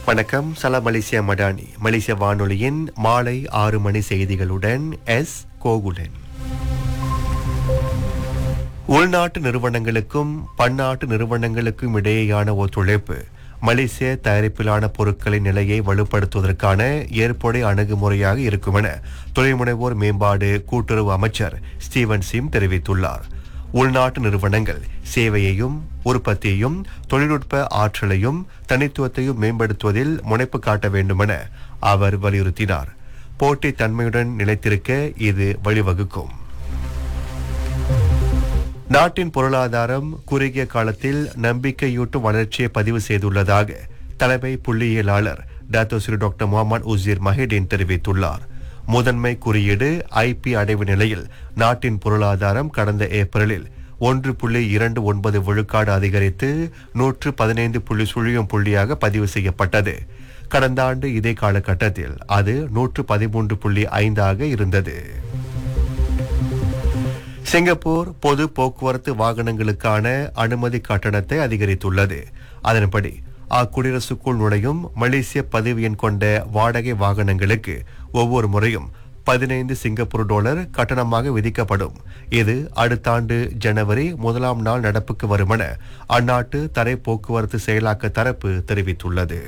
வணக்கம் சலாம் மலேசியா மடானி மலேசிய வானொலியின் மாலை ஆறு மணி செய்திகளுடன் எஸ் கோகுலன் உள்நாட்டு நிறுவனங்களுக்கும் பன்னாட்டு நிறுவனங்களுக்கும் இடையேயான ஒத்துழைப்பு மலேசிய தயாரிப்பிலான பொருட்களின் நிலையை வலுப்படுத்துவதற்கான ஏற்புடைய அணுகுமுறையாக இருக்கும் என தொழில்முனைவோர் மேம்பாடு கூட்டுறவு அமைச்சர் ஸ்டீவன் சிம் தெரிவித்துள்ளார் உள்நாட்டு நிறுவனங்கள் சேவையையும் உற்பத்தியையும் தொழில்நுட்ப ஆற்றலையும் தனித்துவத்தையும் மேம்படுத்துவதில் முனைப்பு காட்ட வேண்டுமென அவர் வலியுறுத்தினார் போட்டித் தன்மையுடன் நிலைத்திருக்க இது வழிவகுக்கும் நாட்டின் பொருளாதாரம் குறுகிய காலத்தில் நம்பிக்கையூட்டும் வளர்ச்சியை பதிவு செய்துள்ளதாக தலைமை புள்ளியியலாளர் doctor Seri doctor Mohamad Uzir Mahidin தெரிவித்துள்ளார் முதன்மை குறியீடு ஐபி அடைவு நிலையில் நாட்டின் பொருளாதாரம் கடந்த ஏப்ரலில் ஒன்று புள்ளி இரண்டு ஒன்பது விழுக்காடு அதிகரித்து நூற்று பதினைந்து புள்ளி சுழியம் புள்ளியாக பதிவு செய்யப்பட்டது கடந்த ஆண்டு இதே காலகட்டத்தில் அது நூற்று பதிமூன்று புள்ளி ஐந்தாக இருந்தது சிங்கப்பூர் பொது போக்குவரத்து வாகனங்களுக்கான அனுமதி கட்டணத்தை அதிகரித்துள்ளது அதன்படி அக்குடியரசுக்குள் நுழையும் மலேசிய பதிவு எண் கொண்ட வாடகை வாகனங்களுக்கு ஒவ்வொரு முறையும் பதினைந்து சிங்கப்பூர் டாலர் கட்டணமாக விதிக்கப்படும் இது அடுத்த ஆண்டு ஜனவரி முதலாம் நாள் நடப்புக்கு வருமென அந்நாட்டு தரை போக்குவரத்து செயலாக்க தரப்பு தெரிவித்துள்ளது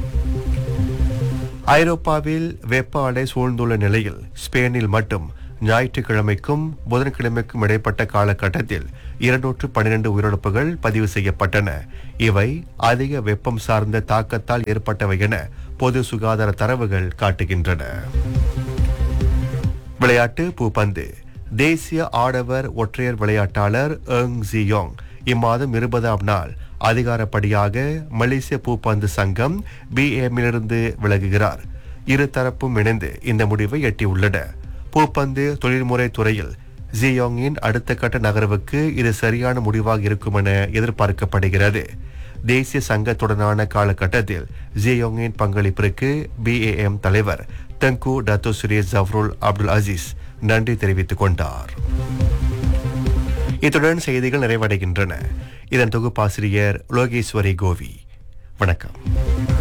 ஐரோப்பாவில் வெப்ப அலை சூழ்ந்துள்ள நிலையில் ஸ்பெயினில் மட்டும் ஞாயிற்றுக்கிழமைக்கும் புதன்கிழமைக்கும் இடைப்பட்ட காலகட்டத்தில் இருநூற்று பன்னிரண்டு உயிரிழப்புகள் பதிவு செய்யப்பட்டன இவை அதிக வெப்பம் சார்ந்த தாக்கத்தால் ஏற்பட்டவை என பொது சுகாதார தரவுகள் காட்டுகின்றன விளையாட்டு பூப்பந்து தேசிய ஆடவர் ஒற்றையர் விளையாட்டாளர் எங் ஜியோங் இம்மாதம் இருபதாம் நாள் அதிகாரப்படியாக மலேசிய பூப்பந்து சங்கம் பிஏமிலிருந்து விலகுகிறார் இரு தரப்பும் இணைந்து இந்த முடிவை எட்டியுள்ளன பூப்பந்து தொழில்முறை துறையில் ஜியோங்கின் அடுத்த கட்ட நகர்வுக்கு இது சரியான முடிவாக இருக்கும் என எதிர்பார்க்கப்படுகிறது தேசிய சங்கத்துடனான காலகட்டத்தில் ஜியோங்கின் பங்களிப்பிற்கு பிஏஎம் தலைவர் Tengku Datuk Seri Zafrul Abdul Aziz நன்றி தெரிவித்துக் கொண்டார் இத்துடன் செய்திகள் நிறைவடைகின்றன இதன் தொகுப்பாசிரியர் லோகேஸ்வரி கோவி வணக்கம்